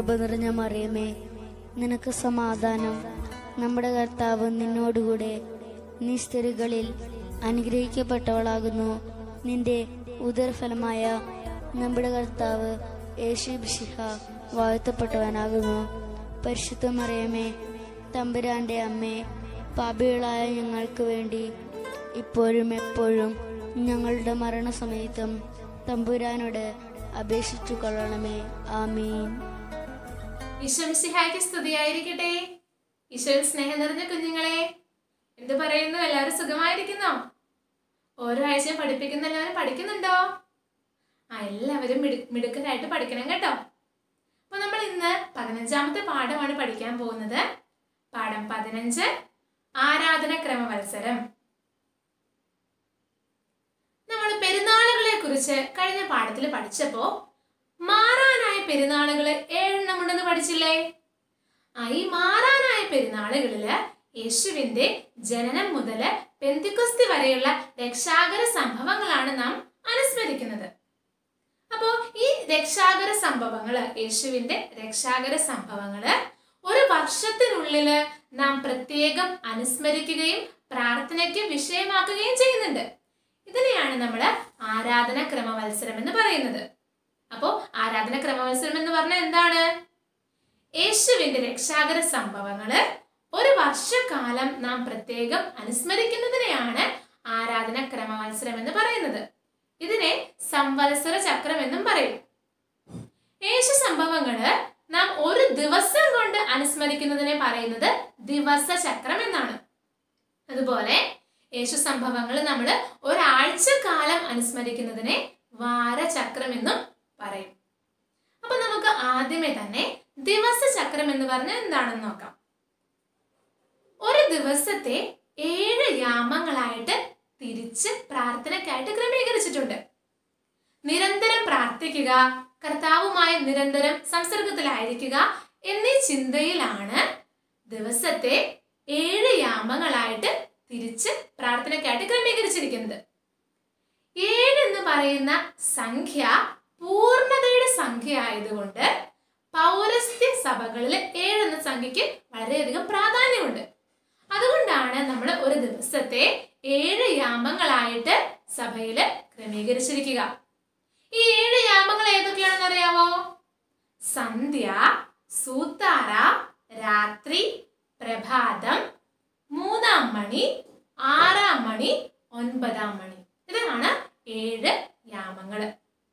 കൃപ നിറഞ്ഞ മറിയമേ നിനക്ക് സമാധാനം നമ്മുടെ കർത്താവ് നിന്നോടുകൂടെ നീ സ്ത്രീകളിൽ അനുഗ്രഹിക്കപ്പെട്ടവളാകുന്നു നിന്റെ ഉദരഫലമായ നമ്മുടെ കർത്താവ് യേശു ബിഷിഹ വാഴ്ത്തപ്പെട്ടവനാകുന്നു പരിശുദ്ധ മറിയമേ തമ്പുരാന്റെ അമ്മേ പാപികളായ ഞങ്ങൾക്ക് വേണ്ടി ഇപ്പോഴും എപ്പോഴും ഞങ്ങളുടെ മരണസമയത്തും തമ്പുരാനോട് അപേക്ഷിച്ചു കൊള്ളണമേ ആമീൻ ഈശ്വംസിഹായ്ക്ക് സ്തുതിയായിരിക്കട്ടെ ഈശ്വരൻ സ്നേഹം നിറഞ്ഞ കുഞ്ഞുങ്ങളെ എന്ത് പറയുന്നു എല്ലാവരും സുഖമായിരിക്കുന്നോ ഓരോ ആഴ്ചയും പഠിപ്പിക്കുന്ന എല്ലാവരും പഠിക്കുന്നുണ്ടോ ആ എല്ലാവരും മിടു മിടുക്കരായിട്ട് പഠിക്കണം കേട്ടോ അപ്പൊ നമ്മൾ ഇന്ന് പതിനഞ്ചാമത്തെ പാഠമാണ് പഠിക്കാൻ പോകുന്നത് പാഠം പതിനഞ്ച് ആരാധന ക്രമവത്സരം നമ്മൾ പെരുന്നാളുകളെ കുറിച്ച് കഴിഞ്ഞ പാഠത്തിൽ പഠിച്ചപ്പോ മാറാനായ പെരുന്നാളുകള് ഏഴെണ്ണം ഉണ്ടെന്ന് പഠിച്ചില്ലേ ആ ഈ മാറാനായ പെരുന്നാളുകളില് യേശുവിന്റെ ജനനം മുതല് പെന്തിക്കുസ്തി വരെയുള്ള രക്ഷാകര സംഭവങ്ങളാണ് നാം അനുസ്മരിക്കുന്നത് അപ്പോ ഈ രക്ഷാകര സംഭവങ്ങള് യേശുവിന്റെ രക്ഷാകര സംഭവങ്ങള് ഒരു വർഷത്തിനുള്ളില് നാം പ്രത്യേകം അനുസ്മരിക്കുകയും പ്രാർത്ഥനയ്ക്ക് വിഷയമാക്കുകയും ചെയ്യുന്നുണ്ട് ഇതിനെയാണ് നമ്മൾ ആരാധന ക്രമവത്സരം എന്ന് പറയുന്നത് അപ്പോ ആരാധന ക്രമവത്സരം എന്ന് പറഞ്ഞാൽ എന്താണ് യേശുവിന്റെ രക്ഷാകര സംഭവങ്ങള് ഒരു വർഷക്കാലം നാം പ്രത്യേകം അനുസ്മരിക്കുന്നതിനെയാണ് ആരാധന ക്രമവത്സരം എന്ന് പറയുന്നത് ഇതിനെ സംവത്സര ചക്രം എന്നും പറയും യേശു സംഭവങ്ങള് നാം ഒരു ദിവസം കൊണ്ട് അനുസ്മരിക്കുന്നതിനെ പറയുന്നത് ദിവസ ചക്രം എന്നാണ് അതുപോലെ യേശു സംഭവങ്ങൾ നമ്മൾ ഒരാഴ്ച കാലം അനുസ്മരിക്കുന്നതിനെ വാരചക്രം എന്നും പറയും അപ്പൊ നമുക്ക് ആദ്യമേ തന്നെ ദിവസ ചക്രം എന്ന് പറഞ്ഞാൽ എന്താണെന്ന് നോക്കാം ഒരു ദിവസത്തെ ഏഴ് യാമങ്ങളായിട്ട് തിരിച്ച് പ്രാർത്ഥനയ്ക്കായിട്ട് ക്രമീകരിച്ചിട്ടുണ്ട് നിരന്തരം പ്രാർത്ഥിക്കുക കർത്താവുമായി നിരന്തരം സംസർഗത്തിലായിരിക്കുക എന്നീ ചിന്തയിലാണ് ദിവസത്തെ ഏഴ് യാമങ്ങളായിട്ട് തിരിച്ച് പ്രാർത്ഥനയ്ക്കായിട്ട് ക്രമീകരിച്ചിരിക്കുന്നത് ഏഴ് എന്ന് പറയുന്ന സംഖ്യ പൂർണ്ണതയുടെ സംഖ്യ ആയതുകൊണ്ട് പൗരസ്ത്യ സഭകളിൽ ഏഴ് എന്ന സംഖ്യയ്ക്ക് വളരെയധികം പ്രാധാന്യമുണ്ട് അതുകൊണ്ടാണ് നമ്മൾ ഒരു ദിവസത്തെ ഏഴ് യാമങ്ങളായിട്ട് സഭയിൽ ക്രമീകരിച്ചിരിക്കുക ഈ ഏഴ് യാമങ്ങൾ ഏതൊക്കെയാണെന്ന് അറിയാമോ സന്ധ്യ സൂത്താറ രാത്രി പ്രഭാതം മൂന്നാം മണി ആറാം മണി ഒൻപതാം മണി ഇതാണ് ഏഴ് യാമങ്ങൾ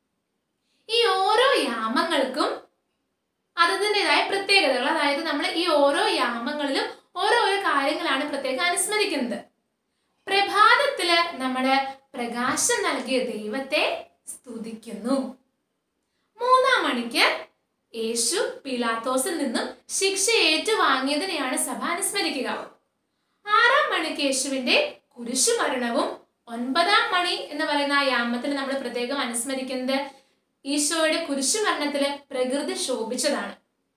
ഈ ഓരോ യാമങ്ങൾക്കും അതിൻ്റെതായ പ്രത്യേകതകൾ അതായത് നമ്മൾ ഈ ഓരോ യാമങ്ങളിലും ഓരോരോ കാര്യങ്ങളാണ് പ്രത്യേകം അനുസ്മരിക്കുന്നത് പ്രഭാതത്തില് നമ്മുടെ പ്രകാശം നൽകിയ ദൈവത്തെ സ്തുതിക്കുന്നു മൂന്നാം മണിക്ക് യേശു പിലാത്തോസിൽ നിന്നും ശിക്ഷ ഏറ്റുവാങ്ങിയതിനെയാണ് സഭ അനുസ്മരിക്കുക ആറാം മണിക്ക് യേശുവിന്റെ കുരിശുമരണവും ഒൻപതാം മണി എന്ന് പറയുന്ന ആ യാമത്തിൽ നമ്മൾ പ്രത്യേകം അനുസ്മരിക്കുന്നത് ഈശോയുടെ കുരിശുമരണത്തില് പ്രകൃതി ശോഭിച്ചതാണ്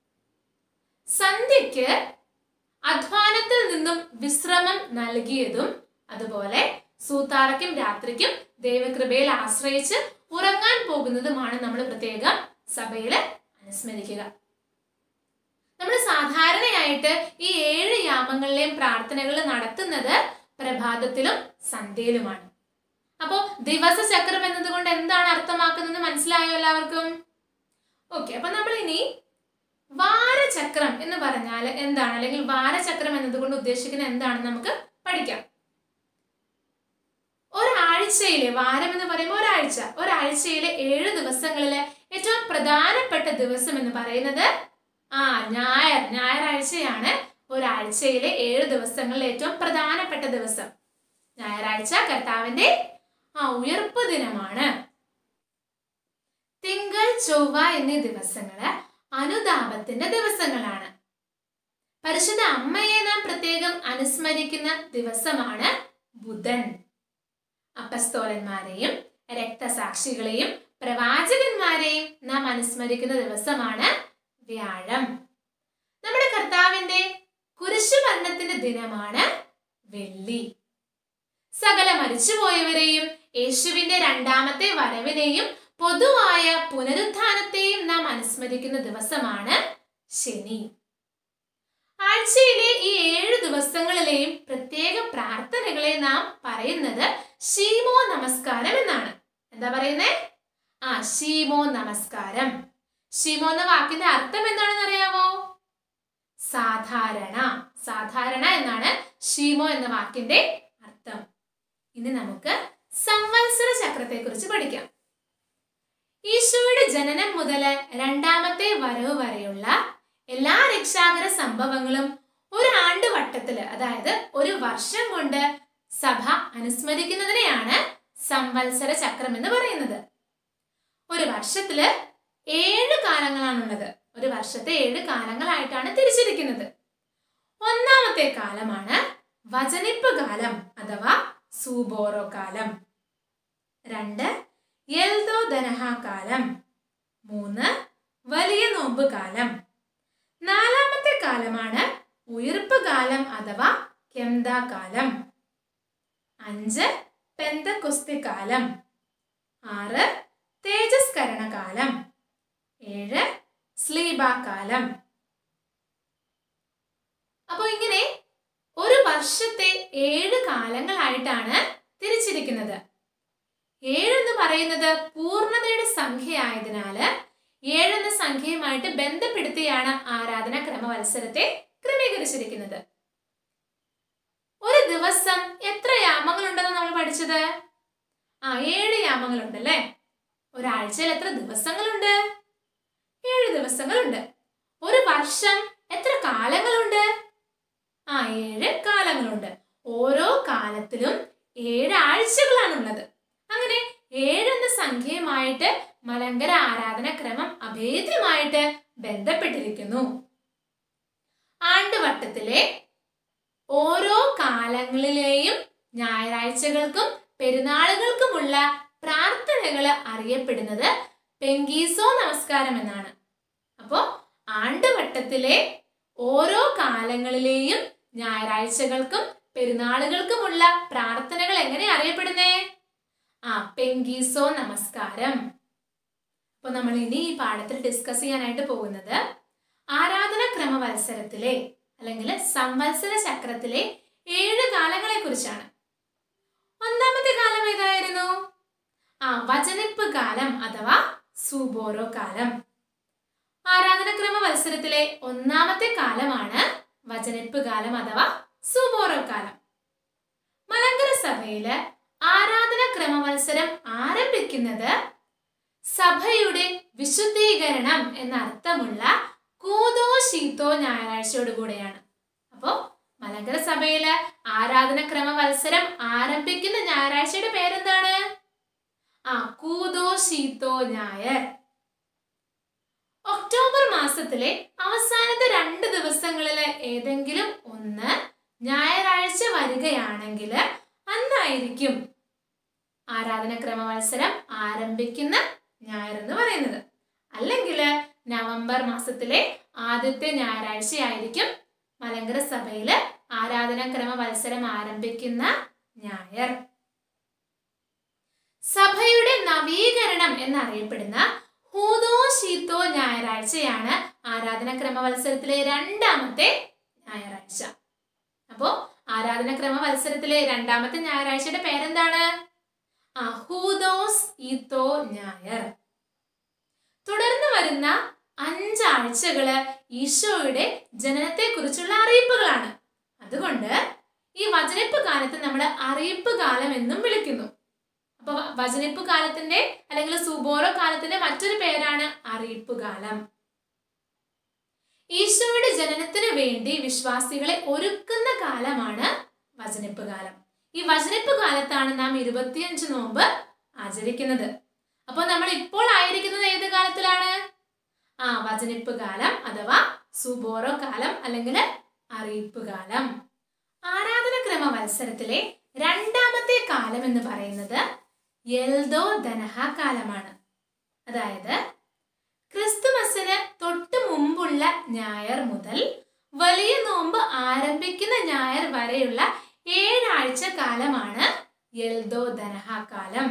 സന്ധ്യയ്ക്ക് അധ്വാനത്തിൽ നിന്നും വിശ്രമം നൽകിയതും അതുപോലെ സൂത്താറയ്ക്കും രാത്രിക്കും ദൈവകൃപയിൽ ആശ്രയിച്ച് ഉറങ്ങാൻ പോകുന്നതുമാണ് നമ്മൾ പ്രത്യേകം സഭയിൽ അനുസ്മരിക്കുക നമ്മൾ സാധാരണയായിട്ട് ഈ ഏഴ് യാമങ്ങളിലെയും പ്രാർത്ഥനകൾ നടത്തുന്നത് പ്രഭാതത്തിലും സന്ധ്യയിലുമാണ് അപ്പോ ദിവസ ചക്രം എന്നതുകൊണ്ട് എന്താണ് അർത്ഥമാക്കുന്നത് മനസ്സിലായോ എല്ലാവർക്കും ഓക്കെ അപ്പൊ നമ്മൾ ഇനി വാരചക്രം എന്ന് പറഞ്ഞാൽ എന്താണ് അല്ലെങ്കിൽ വാരചക്രം എന്നതുകൊണ്ട് ഉദ്ദേശിക്കുന്നത് എന്താണെന്ന് നമുക്ക് പഠിക്കാം ഒരാഴ്ചയിലെ വാരം എന്ന് പറയുമ്പോൾ ഒരാഴ്ച ഒരാഴ്ചയിലെ ഏഴ് ദിവസങ്ങളിലെ ഏറ്റവും പ്രധാനപ്പെട്ട ദിവസം എന്ന് പറയുന്നത് ആ ഞായർ ഞായറാഴ്ചയാണ് ഒരാഴ്ചയിലെ ഏഴ് ദിവസങ്ങളിലെ ഏറ്റവും പ്രധാനപ്പെട്ട ദിവസം ഞായറാഴ്ച കർത്താവിന്റെ ആ ഉയർപ്പ് ദിനമാണ് തിങ്കൾ ചൊവ്വ എന്നീ ദിവസങ്ങള് അനുതാപത്തിന്റെ ദിവസങ്ങളാണ് പരിശുദ്ധ അമ്മയെ നാം പ്രത്യേകം അനുസ്മരിക്കുന്ന ദിവസമാണ് ബുധൻ അപ്പസ്തോലന്മാരെയും രക്തസാക്ഷികളെയും പ്രവാചകന്മാരെയും നാം അനുസ്മരിക്കുന്ന ദിവസമാണ് വ്യാഴം നമ്മുടെ കർത്താവിന്റെ കുരിശുമരണത്തിന്റെ ദിനമാണ് വെള്ളി സകല മരിച്ചുപോയവരെയും യേശുവിന്റെ രണ്ടാമത്തെ വരവിനെയും പൊതുവായ പുനരുത്ഥാനത്തെയും നാം അനുസ്മരിക്കുന്ന ദിവസമാണ് ശനി ആഴ്ചയിലെ ഈ ഏഴ് ദിവസങ്ങളിലെയും പ്രത്യേക പ്രാർത്ഥനകളെ നാം പറയുന്നത് ശീമോ നമസ്കാരം എന്നാണ് എന്താ പറയുന്നേ ആ ശീമോ നമസ്കാരം ശീമോ എന്ന വാക്കിന്റെ അർത്ഥം എന്താണെന്ന് അറിയാമോ സാധാരണ സാധാരണ എന്നാണ് ഷീമോ എന്ന വാക്കിന്റെ അർത്ഥം ഇനി നമുക്ക് സംവത്സര ചക്രത്തെ കുറിച്ച് പഠിക്കാം ഈശോയുടെ ജനനം മുതൽ രണ്ടാമത്തെ വരവ് വരെയുള്ള എല്ലാ രക്ഷാകര സംഭവങ്ങളും ഒരു ആണ്ടുവട്ടത്തില് അതായത് ഒരു വർഷം കൊണ്ട് സഭ അനുസ്മരിക്കുന്നതിനെയാണ് സംവത്സര ചക്രം എന്ന് പറയുന്നത് ഒരു വർഷത്തില് ഏഴ് കാലങ്ങളാണുള്ളത് ഒരു വർഷത്തെ ഏഴ് കാലങ്ങളായിട്ടാണ് തിരിച്ചിരിക്കുന്നത് ഒന്നാമത്തെ കാലമാണ് വചനിപ്പ് കാലം അഥവാ സൂബോറോ കാലം രണ്ട് എൽദോ ദനഹ കാലം മൂന്ന് വലിയ നോമ്പ് കാലം നാലാമത്തെ കാലമാണ് ഉയർപ്പ് കാലം അഥവാ കെംദ കാലം അഞ്ച് പെന്തക്കുസ്തി കാലം ആറ് തേജസ്കരണ കാലം ഏഴ് സ്ലീബ കാലം അപ്പൊ ഇങ്ങനെ ഒരു വർഷത്തെ ഏഴ് കാലങ്ങളായിട്ടാണ് തിരിച്ചിരിക്കുന്നത് ഏഴെന്ന് പറയുന്നത് പൂർണ്ണതയുടെ സംഖ്യയായതിനാല് ഏഴെന്ന സംഖ്യയുമായിട്ട് ബന്ധപ്പെടുത്തിയാണ് ആരാധന ക്രമവത്സരത്തെ ക്രമീകരിച്ചിരിക്കുന്നത് ഒരു ദിവസം എത്ര യാമങ്ങളുണ്ടെന്ന് നമ്മൾ പഠിച്ചത് ആ ഏഴ് യാമങ്ങളുണ്ട് അല്ലേ ഒരാഴ്ചയിൽ എത്ര ദിവസങ്ങളുണ്ട് ഏഴ് ദിവസങ്ങളുണ്ട് ഒരു വർഷം എത്ര കാലങ്ങളുണ്ട് ആ ഏഴ് കാലങ്ങളുണ്ട് ഓരോ കാലത്തിലും ഏഴ് ആഴ്ചകളാണുള്ളത് അങ്ങനെ ഏഴെന്ന സംഖ്യയുമായിട്ട് മലങ്കര ആരാധന ക്രമം അഭേദ്യമായിട്ട് ബന്ധപ്പെട്ടിരിക്കുന്നു ആണ്ടുവട്ടത്തിലെ ഓരോ കാലങ്ങളിലെയും ഞായറാഴ്ചകൾക്കും പെരുന്നാളുകൾക്കുമുള്ള പ്രാർത്ഥനകൾ അറിയപ്പെടുന്നത് പെങ്കീസോ നമസ്കാരം എന്നാണ് അപ്പോ ആണ്ടുവട്ടത്തിലെ ഓരോ കാലങ്ങളിലെയും ഞായറാഴ്ചകൾക്കും പെരുന്നാളുകൾക്കുമുള്ള പ്രാർത്ഥനകൾ എങ്ങനെ അറിയപ്പെടുന്നേ ആ പെങ്കീസോ നമസ്കാരം അപ്പൊ നമ്മൾ ഇനി ഈ പാഠത്തിൽ ഡിസ്കസ് ചെയ്യാനായിട്ട് പോകുന്നത് ആരാധന ക്രമവത്സരത്തിലെ അല്ലെങ്കിൽ സംവത്സര ചക്രത്തിലെ ഏഴ് കാലങ്ങളെ കുറിച്ചാണ് ഒന്നാമത്തെ കാലം ഏതായിരുന്നു ആ വചനിപ്പ് കാലം അഥവാ സൂബോറോ കാലം ആരാധനക്രമ മത്സരത്തിലെ ഒന്നാമത്തെ കാലമാണ് വചനിപ്പ് കാലം അഥവാ സൂബോറോ കാലം മലങ്കര സഭയില് ആരാധന ക്രമ മത്സരം ആരംഭിക്കുന്നത് സഭയുടെ വിശുദ്ധീകരണം എന്ന അർത്ഥമുള്ള കൂതോ ശീതോ ഞായറാഴ്ചയോട് കൂടെയാണ് അപ്പോ മലങ്കര സഭയില് ആരാധന ക്രമ മത്സരം ആരംഭിക്കുന്ന ഞായറാഴ്ചയുടെ പേരെന്താണ് ആ കൂതോ ശീതോ ഞായർ ഒക്ടോബർ മാസത്തിലെ അവസാനത്തെ രണ്ട് ദിവസങ്ങളിലെ ഏതെങ്കിലും ഒന്ന് ഞായറാഴ്ച വരികയാണെങ്കിൽ അന്നായിരിക്കും ആരാധനക്രമ മത്സരം ആരംഭിക്കുന്ന ഞായർ എന്ന് പറയുന്നത് അല്ലെങ്കിൽ നവംബർ മാസത്തിലെ ആദ്യത്തെ ഞായറാഴ്ചയായിരിക്കും മലങ്കര സഭയില് ആരാധനാക്രമ മത്സരം ആരംഭിക്കുന്ന ഞായർ സഭയുടെ നവീകരണം എന്നറിയപ്പെടുന്ന ഹൂതോ ശീതോ ഞായറാഴ്ചയാണ് ആരാധനാക്രമ മത്സരത്തിലെ രണ്ടാമത്തെ ഞായറാഴ്ച അപ്പോ ആരാധനാക്രമ മത്സരത്തിലെ രണ്ടാമത്തെ ഞായറാഴ്ചയുടെ പേരെന്താണ് ആ ഹൂദോസ് ഈത്തോ ഞായർ തുടർന്ന് വരുന്ന അഞ്ചാഴ്ചകള് ഈശോയുടെ ജനനത്തെ കുറിച്ചുള്ള അറിയിപ്പുകളാണ് അതുകൊണ്ട് ഈ വചനിപ്പ് കാലത്ത് നമ്മൾ അറിയിപ്പ് കാലം എന്നും വിളിക്കുന്നു അപ്പൊ വ- വചനിപ്പ് കാലത്തിന്റെ അല്ലെങ്കിൽ സുബോറോ കാലത്തിന്റെ മറ്റൊരു പേരാണ് അറിയിപ്പ് കാലം ഈശോയുടെ ജനനത്തിന് വേണ്ടി വിശ്വാസികളെ ഒരുക്കുന്ന കാലമാണ് വചനിപ്പ് കാലം ഈ വചനിപ്പ് കാലത്താണ് നാം ഇരുപത്തിയഞ്ച് നോമ്പ് ആചരിക്കുന്നത് അപ്പോൾ നമ്മൾ ഇപ്പോൾ ആയിരിക്കുന്നത് ഏത് കാലത്തിലാണ് ആ വചനിപ്പ് കാലം അഥവാ സുബോറോ കാലം അല്ലെങ്കിൽ അറിയിപ്പ് കാലം ആരാധനക്രമ മത്സരത്തിലെ രണ്ടാമത്തെ കാലം എന്ന് പറയുന്നത് എൽദോ ദനഹ കാലമാണ് അതായത് ക്രിസ്തുമസിന് തൊട്ട് മുമ്പുള്ള ഞായർ മുതൽ വലിയ നോമ്പ് ആരംഭിക്കുന്ന ഞായർ വരെയുള്ള ഏഴാഴ്ച കാലമാണ് എൽദോ ദനഹ കാലം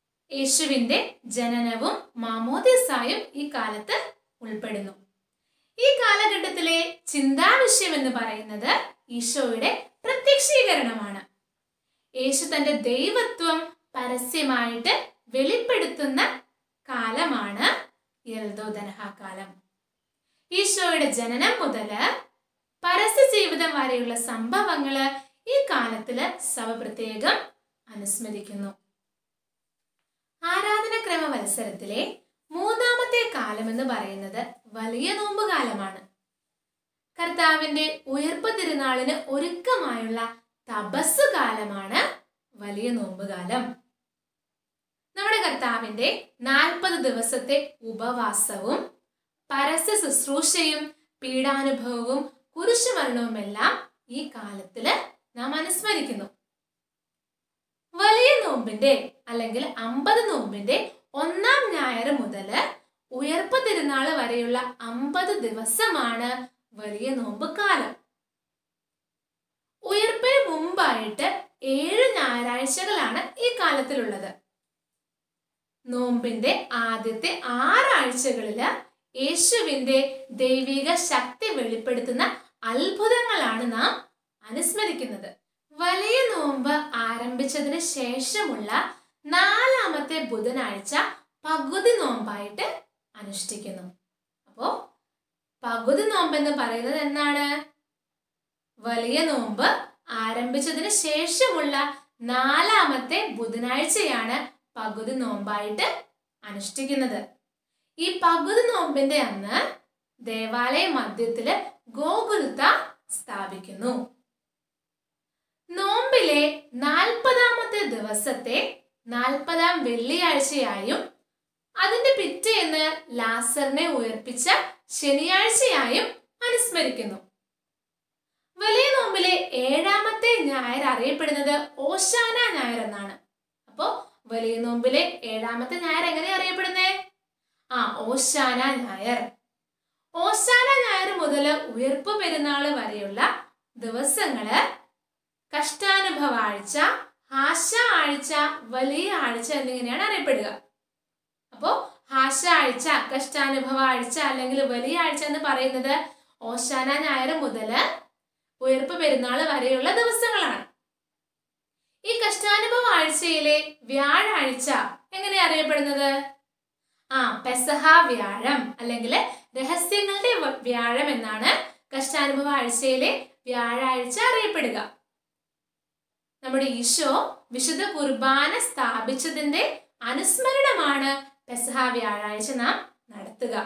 യേശുവിന്റെ ജനനവും മാമോദിസായും ഈ കാലത്ത് ഉൾപ്പെടുന്നു ഈ കാലഘട്ടത്തിലെ ചിന്താവിഷയം എന്ന് പറയുന്നത് ഈശോയുടെ പ്രത്യക്ഷീകരണമാണ് യേശു തന്റെ ദൈവത്വം പരസ്യമായിട്ട് വെളിപ്പെടുത്തുന്ന കാലമാണ് യൽദോദനഹ കാലം ഈശോയുടെ ജനനം മുതല് പരസ്യ ജീവിതം വരെയുള്ള സംഭവങ്ങള് ഈ കാലത്തില് സഭ പ്രത്യേകം അനുസ്മരിക്കുന്നു ആരാധനക്രമ മത്സരത്തിലെ മൂന്നാമത്തെ കാലം എന്ന് പറയുന്നത് വലിയ നോമ്പ് കാലമാണ് കർത്താവിന്റെ ഉയർപ്പ് തിരുനാളിന് ഒരുക്കമായുള്ള തപസ് കാലമാണ് വലിയ നോമ്പുകാലം നമ്മുടെ കർത്താവിന്റെ നാൽപ്പത് ദിവസത്തെ ഉപവാസവും പരസ്യ ശുശ്രൂഷയും പീഡാനുഭവവും കുരിശുമരണവുമെല്ലാം ഈ കാലത്തില് നാം അനുസ്മരിക്കുന്നു വലിയ നോമ്പിന്റെ അല്ലെങ്കിൽ അമ്പത് നോമ്പിന്റെ ഒന്നാം ഞായർ മുതല് ഉയർപ്പ് തിരുനാൾ വരെയുള്ള അമ്പത് ദിവസമാണ് വലിയ നോമ്പ് കാലം ഉയർപ്പിന് മുമ്പായിട്ട് ഏഴ് ഞായറാഴ്ചകളാണ് ഈ കാലത്തിലുള്ളത് നോമ്പിന്റെ ആദ്യത്തെ ആറാഴ്ചകളില് യേശുവിന്റെ ദൈവിക ശക്തി വെളിപ്പെടുത്തുന്ന അത്ഭുതങ്ങളാണ് നാം അനുസ്മരിക്കുന്നത് വലിയ നോമ്പ് ആരംഭിച്ചതിന് ശേഷമുള്ള നാലാമത്തെ ബുധനാഴ്ച പകുതി നോമ്പായിട്ട് അനുഷ്ഠിക്കുന്നു അപ്പോ പകുതി നോമ്പ് എന്ന് പറയുന്നത് എന്താണ് വലിയ നോമ്പ് ആരംഭിച്ചതിന് ശേഷമുള്ള നാലാമത്തെ ബുധനാഴ്ചയാണ് പകുതി നോമ്പായിട്ട് അനുഷ്ഠിക്കുന്നത് ഈ പകുതി നോമ്പിന്റെ അന്ന് ദേവാലയ മധ്യത്തില് ഗോകുൽത്ത സ്ഥാപിക്കുന്നു നോമ്പിലെ നാൽപ്പതാമത്തെ ദിവസത്തെ നാൽപ്പതാം വെള്ളിയാഴ്ചയായും അതിന്റെ പിറ്റേന്ന് ലാസറിനെ ഉയർപ്പിച്ച ശനിയാഴ്ചയായും അനുസ്മരിക്കുന്നു വലിയ നോമ്പിലെ ഏഴാമത്തെ ഞായർ അറിയപ്പെടുന്നത് ഓശാന ഞായർ എന്നാണ് അപ്പോ വലിയ നോമ്പിലെ ഏഴാമത്തെ ഞായർ എങ്ങനെ അറിയപ്പെടുന്നേ ആ ഓശാന ഞായർ ഓശാന ഞായർ മുതൽ ഉയർപ്പ് പെരുന്നാള് വരെയുള്ള ദിവസങ്ങള് കഷ്ടാനുഭവ ആഴ്ച ഹാശ ആഴ്ച വലിയ ആഴ്ച എന്നിങ്ങനെയാണ് അറിയപ്പെടുക അപ്പോ ഹാശ ആഴ്ച കഷ്ടാനുഭവ ആഴ്ച അല്ലെങ്കിൽ വലിയ ആഴ്ച എന്ന് പറയുന്നത് ഓശാന ഞായർ മുതല് ഉയർപ്പ് പെരുന്നാൾ വരെയുള്ള ദിവസങ്ങളാണ് ഈ കഷ്ടാനുഭവ ആഴ്ചയിലെ വ്യാഴാഴ്ച എങ്ങനെ അറിയപ്പെടുന്നത് ആ പെസഹ വ്യാഴം അല്ലെങ്കിൽ രഹസ്യങ്ങളുടെ വ- വ്യാഴം എന്നാണ് കഷ്ടാനുഭവ ആഴ്ചയിലെ വ്യാഴാഴ്ച അറിയപ്പെടുക നമ്മുടെ ഈശോ വിശുദ്ധ കുർബാന സ്ഥാപിച്ചതിന്റെ അനുസ്മരണമാണ് പെസഹ വ്യാഴാഴ്ച നാം നടത്തുക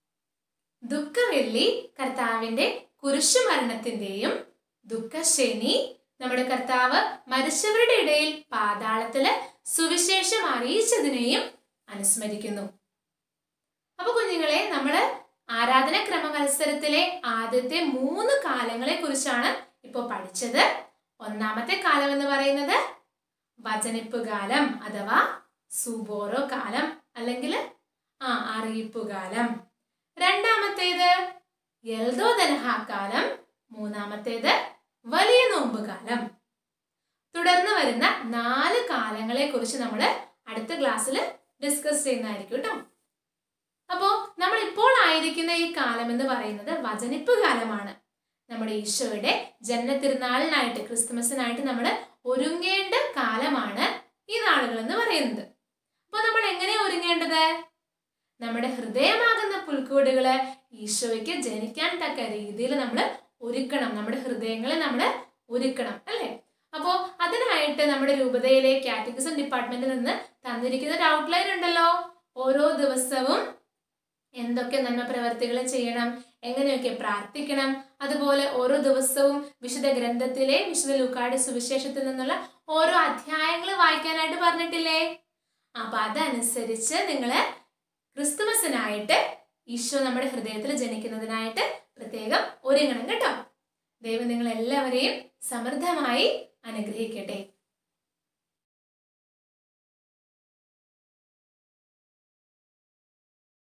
ദുഃഖവെള്ളി കർത്താവിന്റെ കുരിശുമരണത്തിന്റെയും ദുഃഖശനി നമ്മുടെ കർത്താവ് മരിച്ചവരുടെ ഇടയിൽ പാതാളത്തില് സുവിശേഷം അറിയിച്ചതിനെയും അനുസ്മരിക്കുന്നു അപ്പൊ കുഞ്ഞുങ്ങളെ നമ്മള് ആരാധനക്രമ മത്സരത്തിലെ ആദ്യത്തെ മൂന്ന് കാലങ്ങളെ കുറിച്ചാണ് ഇപ്പോൾ പഠിച്ചത് ഒന്നാമത്തെ കാലം എന്ന് പറയുന്നത് വചനിപ്പ് കാലം അഥവാ സുബോറോ കാലം അല്ലെങ്കിൽ ആ അറിയിപ്പ് കാലം രണ്ടാമത്തേത് യൽദോദനഹ കാലം മൂന്നാമത്തേത് വലിയ നോമ്പ് കാലം തുടർന്ന് വരുന്ന നാല് കാലങ്ങളെ കുറിച്ച് നമ്മൾ അടുത്ത ക്ലാസ്സിൽ ഡിസ്കസ് ചെയ്യുന്നതായിരിക്കും കേട്ടോ അപ്പോൾ നമ്മൾ ഇപ്പോൾ ആയിരിക്കുന്ന ഈ കാലം എന്ന് പറയുന്നത് വചനിപ്പ് കാലമാണ് നമ്മുടെ ഈശോയുടെ ജന്മതിരുനാളിനായിട്ട് ക്രിസ്തുമസിനായിട്ട് നമ്മൾ ഒരുങ്ങേണ്ട കാലമാണ് ഈ നാളുകൾ എന്ന് പറയുന്നത് അപ്പോൾ നമ്മൾ എങ്ങനെയാ ഒരുങ്ങേണ്ടത് നമ്മുടെ ഹൃദയമാകുന്ന പുൽക്കൂടുകള് ഈശോയ്ക്ക് ജനിക്കാൻ തക്ക രീതിയിൽ നമ്മൾ ഒരുക്കണം നമ്മുടെ ഹൃദയങ്ങളെ നമ്മൾ ഒരുക്കണം അല്ലേ അപ്പോൾ അതിനായിട്ട് നമ്മുടെ രൂപതയിലെ കാറ്റഗറിസം ഡിപ്പാർട്ട്മെന്റിൽ നിന്ന് തന്നിരിക്കുന്ന ഒരു ഔട്ട്ലൈൻ ഉണ്ടല്ലോ ഓരോ ദിവസവും എന്തൊക്കെ നന്മ പ്രവർത്തികൾ ചെയ്യണം എങ്ങനെയൊക്കെ പ്രാർത്ഥിക്കണം അതുപോലെ ഓരോ ദിവസവും വിശുദ്ധ ഗ്രന്ഥത്തിലെ വിശുദ്ധ ലൂക്കാട് സുവിശേഷത്തിൽ നിന്നുള്ള ഓരോ അധ്യായങ്ങൾ വായിക്കാനായിട്ട് പറഞ്ഞിട്ടില്ലേ അപ്പൊ അതനുസരിച്ച് നിങ്ങൾ ക്രിസ്തുമസിനായിട്ട് ഈശോ നമ്മുടെ ഹൃദയത്തിൽ ജനിക്കുന്നതിനായിട്ട് പ്രത്യേകം ഒരുങ്ങണം കേട്ടോ ദൈവം നിങ്ങൾ എല്ലാവരെയും സമൃദ്ധമായി അനുഗ്രഹിക്കട്ടെ